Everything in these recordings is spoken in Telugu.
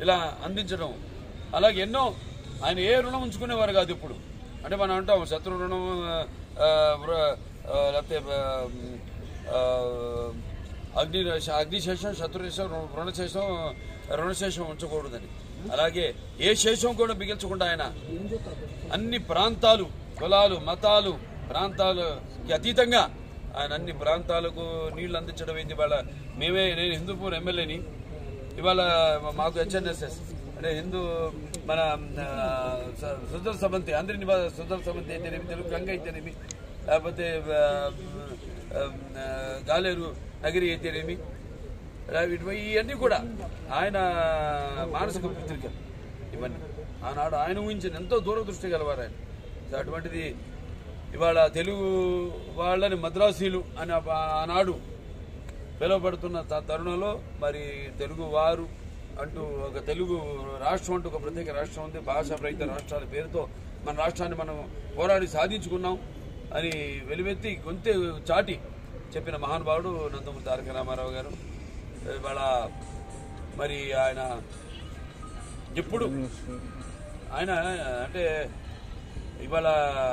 ఇలా అందించడం అలాగే ఎన్నో ఆయన ఏ రుణం ఉంచుకునేవారు కాదు ఇప్పుడు అంటే మనం అంటాం శత్రు రుణం ఆ, వృ- ఆ, లేకపోతే ఆ, అగ్ని అగ్నిశేషం శత్రుశేషం రుణశేషం రుణశేషం ఉంచకూడదని అలాగే ఏ శేషం కూడా మిగిల్చకుండా ఆయన అన్ని ప్రాంతాలు కులాలు మతాలు ప్రాంతాలకి అతీతంగా ఆయన అన్ని ప్రాంతాలకు నీళ్లు అందించడం ఏంటి ఇవాళ మేమే నేను హిందూపూర్ ఎమ్మెల్యేని ఇవాళ మాకు హెచ్ఎన్ఎస్ఎస్ అంటే హిందూ మన ఆ, స- సుజల సమంతి అందరిని సుజల సమంతి అయితేనేమి తెలుగు గంగ అయితేనేమి లేకపోతే ఆ, ఆ, ఆ, గాలేరు నగిరి అయితేనేమి ఇలా వీటి ఇవన్నీ కూడా ఆయన మానసిక పత్రిక ఇవన్నీ ఆనాడు ఆయన ఊహించిన ఎంతో దూరదృష్టి గలవారు ఆయన సో అటువంటిది ఇవాళ తెలుగు వాళ్ళని మద్రాసీలు అని ఆ- ఆనాడు పిలువబడుతున్న త- తరుణంలో మరి తెలుగు వారు అంటూ ఒక తెలుగు రాష్ట్రం అంటూ ఒక ప్రత్యేక రాష్ట్రం ఉంది భాషా రహిత రాష్ట్రాల పేరుతో మన రాష్ట్రాన్ని మనం పోరాడి సాధించుకున్నాం అని వెలువెత్తి గొంతె చాటి చెప్పిన మహానుభావుడు నందమూరి తారక రామారావు గారు ఇవాళ మరి ఆయన ఎప్పుడు ఆయన అంటే ఇవాళ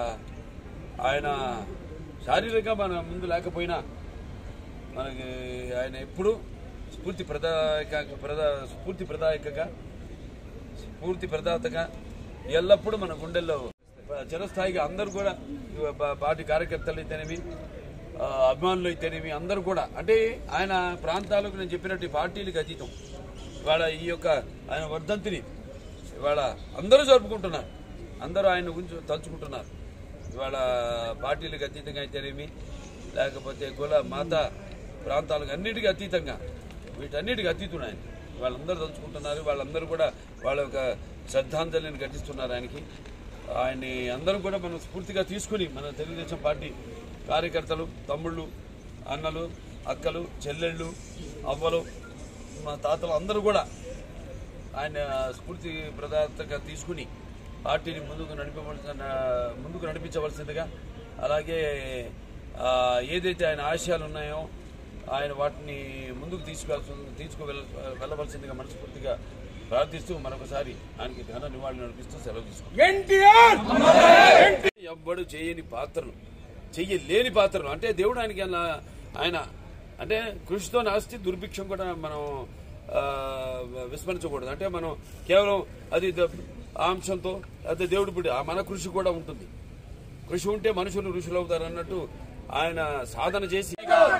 ఆయన శారీరకంగా మన ముందు లేకపోయినా మనకి ఆయన ఎప్పుడు స్ఫూర్తి ప్రదాయక ప్రదా స్ఫూర్తి ప్రదాయకగా స్ఫూర్తి ప్రదాతగా ఎల్లప్పుడూ మన గుండెల్లో చిరస్థాయిగా అందరూ కూడా పా- పార్టీ కార్యకర్తలు అయితేనేమి ఆ, అభిమానులు అయితేనేమి అందరూ కూడా అంటే ఆయన ప్రాంతాలకు నేను చెప్పినట్టు ఈ పార్టీలకు అతీతం ఇవాళ ఈ యొక్క ఆయన వర్ధంతిని ఇవాళ అందరూ జరుపుకుంటున్నారు అందరూ ఆయన గురించి తలుచుకుంటున్నారు ఇవాళ పార్టీలకు అతీతంగా అయితేనేమి లేకపోతే కుల మత ప్రాంతాలకు అన్నిటికీ అతీతంగా వీటన్నిటికీ అతీతుడు ఆయన వాళ్ళందరూ తలుచుకుంటున్నారు వాళ్ళందరూ కూడా వాళ్ళ యొక్క శ్రద్ధాంజలిని ఘటిస్తున్నారు ఆయనకి ఆయన్ని అందరూ కూడా మనం స్ఫూర్తిగా తీసుకుని మన తెలుగుదేశం పార్టీ కార్యకర్తలు తమ్ముళ్ళు అన్నలు అక్కలు చెల్లెళ్ళు అవ్వలు మా తాతలు అందరూ కూడా ఆయన స్ఫూర్తి ప్రదాతగా తీసుకుని పార్టీని ముందుకు నడిపవలసిన ముందుకు నడిపించవలసిందిగా అలాగే ఆ, ఏదైతే ఆయన ఆశయాలు ఉన్నాయో ఆయన వాటిని ముందుకు తీసుకువెళ్ళ తీసుకువెళ్ళ వెళ్ళవలసిందిగా మనస్ఫూర్తిగా ప్రార్థిస్తూ మరొకసారి ఆయనకి ఘన నివాళులు నడిపిస్తూ సెలవు తీసుకుంటాం ఎవ్వడు చేయని పాత్రలు చెయ్యలేని పాత్రలు అంటే దేవుడు ఆయనకి అలా ఆయన అంటే కృషితో నాస్తి దుర్భిక్షం కూడా మనం ఆ, విస్మరించకూడదు అంటే మనం కేవలం అది ద- ఆ అంశంతో అదే దేవుడి పుడి ఆ మన కృషి కూడా ఉంటుంది కృషి ఉంటే మనుషులు ఋషులు అవుతారు అన్నట్టు ఆయన సాధన చేసి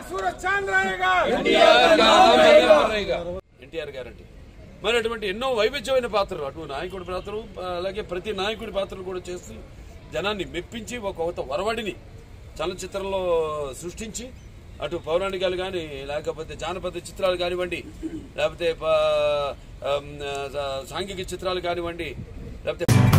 ఎన్టీఆర్ గారంటే మరి అటువంటి ఎన్నో వైవిధ్యమైన పాత్రలు అటు నాయకుడి పాత్రలు అలాగే ప్రతి నాయకుడి పాత్రలు కూడా చేస్తూ జనాన్ని మెప్పించి ఒక కొత్త వరవడిని చలనచిత్రంలో సృష్టించి అటు పౌరాణికాలు కానీ లేకపోతే జానపద చిత్రాలు కానివ్వండి లేకపోతే ప- ఆమ్, ఆ, సాంఘిక చిత్రాలు కానివ్వండి లేకపోతే